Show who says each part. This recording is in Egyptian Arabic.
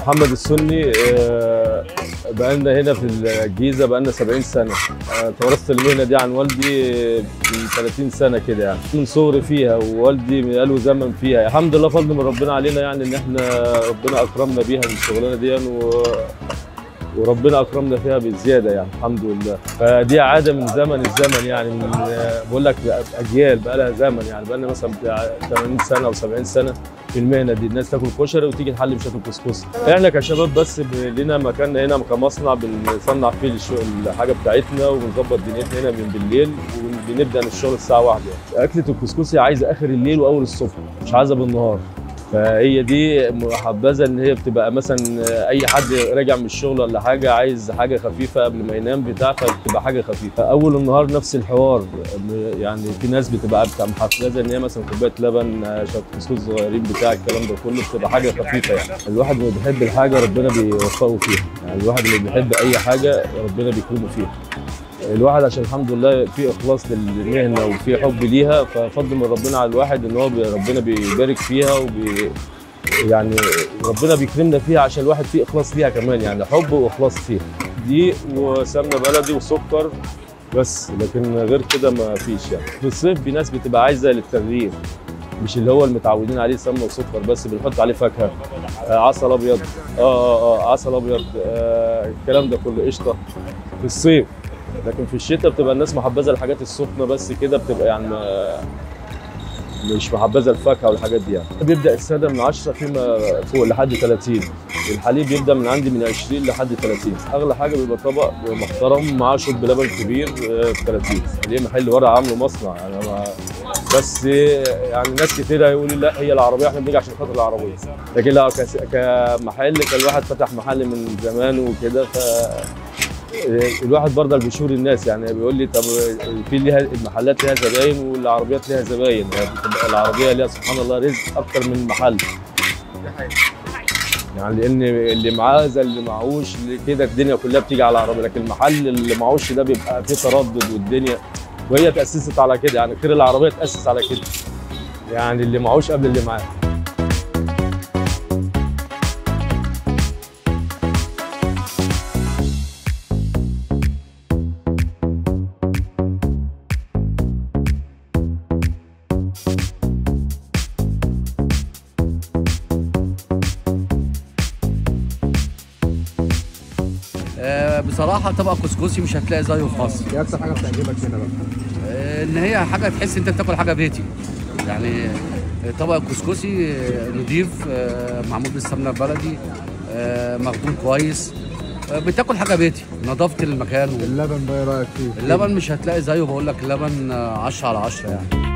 Speaker 1: محمد السني آه، بقالنا هنا في الجيزه بقالنا 70 سنه آه، تورثت المهنه دي عن والدي من 30 سنه كده يعني من صغري فيها ووالدي بقاله زمن فيها الحمد لله فضل من ربنا علينا يعني ان احنا ربنا اكرمنا بيها من الشغلانه دي و... وربنا اكرمنا فيها بزياده يعني الحمد لله فدي عاده من زمن الزمن يعني من بقول لك اجيال بقى لها زمن يعني بقى لنا مثلا بتاع 80 سنه او 70 سنه في المهنه دي الناس تاكل كشري وتيجي تحل بشكل كسكسي احنا كشباب بس ب- لنا مكاننا هنا كمصنع بنصنع فيه الشغل الحاجه بتاعتنا وبنظبط دنيتنا هنا من بالليل وبنبدا الشغل الساعه 1 يعني. اكله الكسكسي عايزه اخر الليل واول الصبح مش عايزه بالنهار فهي دي محبذه ان هي بتبقى مثلا اي حد راجع من الشغل ولا حاجه عايز حاجه خفيفه قبل ما ينام بتاع فبتبقى حاجه خفيفه اول النهار نفس الحوار يعني في ناس بتبقى بتاع محفزه ان هي مثلا كوبايه لبن شويه كسكس صغيرين بتاع الكلام ده كله بتبقى حاجه خفيفه يعني الواحد اللي بيحب الحاجه ربنا بيوفقه فيها يعني الواحد اللي بيحب اي حاجه ربنا بيكرمه فيها الواحد عشان الحمد لله في اخلاص للمهنه وفي حب ليها ففضل من ربنا على الواحد ان هو بي- ربنا بيبارك فيها وبي يعني ربنا بيكرمنا فيها عشان الواحد فيه اخلاص ليها كمان يعني حب واخلاص فيها دي وسمنه بلدي وسكر بس لكن غير كده ما فيش يعني في الصيف في ناس بتبقى عايزه للتغيير مش اللي هو المتعودين عليه سمنه وسكر بس بنحط عليه فاكهه آه عسل ابيض اه اه اه عسل ابيض آه الكلام ده كله قشطه في الصيف لكن في الشتاء بتبقى الناس محبذه الحاجات السخنه بس كده بتبقى يعني ما مش محبذه الفاكهه والحاجات دي يعني بيبدا الساده من 10 فيما فوق لحد 30 الحليب بيبدا من عندي من 20 لحد 30 اغلى حاجه بيبقى طبق محترم معاه شرب لبن كبير ب 30 ليه محل ورا عامله مصنع يعني ما بس يعني ناس كتير هيقولوا لي لا هي العربيه احنا بنيجي عشان خاطر العربيه لكن لا كس- كمحل كان الواحد فتح محل من زمان وكده ف الواحد برضه اللي بيشور الناس يعني بيقول لي طب في ليها المحلات ليها زباين والعربيات ليها زباين يعني بتبقى العربيه ليها سبحان الله رزق اكتر من المحل يعني لان اللي معاه زي اللي معهوش كده الدنيا كلها بتيجي على العربيه لكن المحل اللي معهوش ده بيبقى فيه تردد والدنيا وهي تاسست على كده يعني خير العربيه تاسس على كده يعني اللي معهوش قبل اللي معاه
Speaker 2: آه، بصراحه طبق كسكسي مش هتلاقي زيه في مصر
Speaker 3: ايه اكتر حاجه بتعجبك هنا بقى؟
Speaker 2: آه، ان هي حاجه تحس انت بتاكل حاجه بيتي يعني آه، طبق الكسكسي آه، نضيف آه، معمول بالسمنه البلدي آه، مخدوم كويس آه، بتاكل حاجه بيتي نظافه المكان
Speaker 3: اللبن بقى ايه رايك فيه؟
Speaker 2: اللبن مش هتلاقي زيه بقول لك اللبن 10 على 10 يعني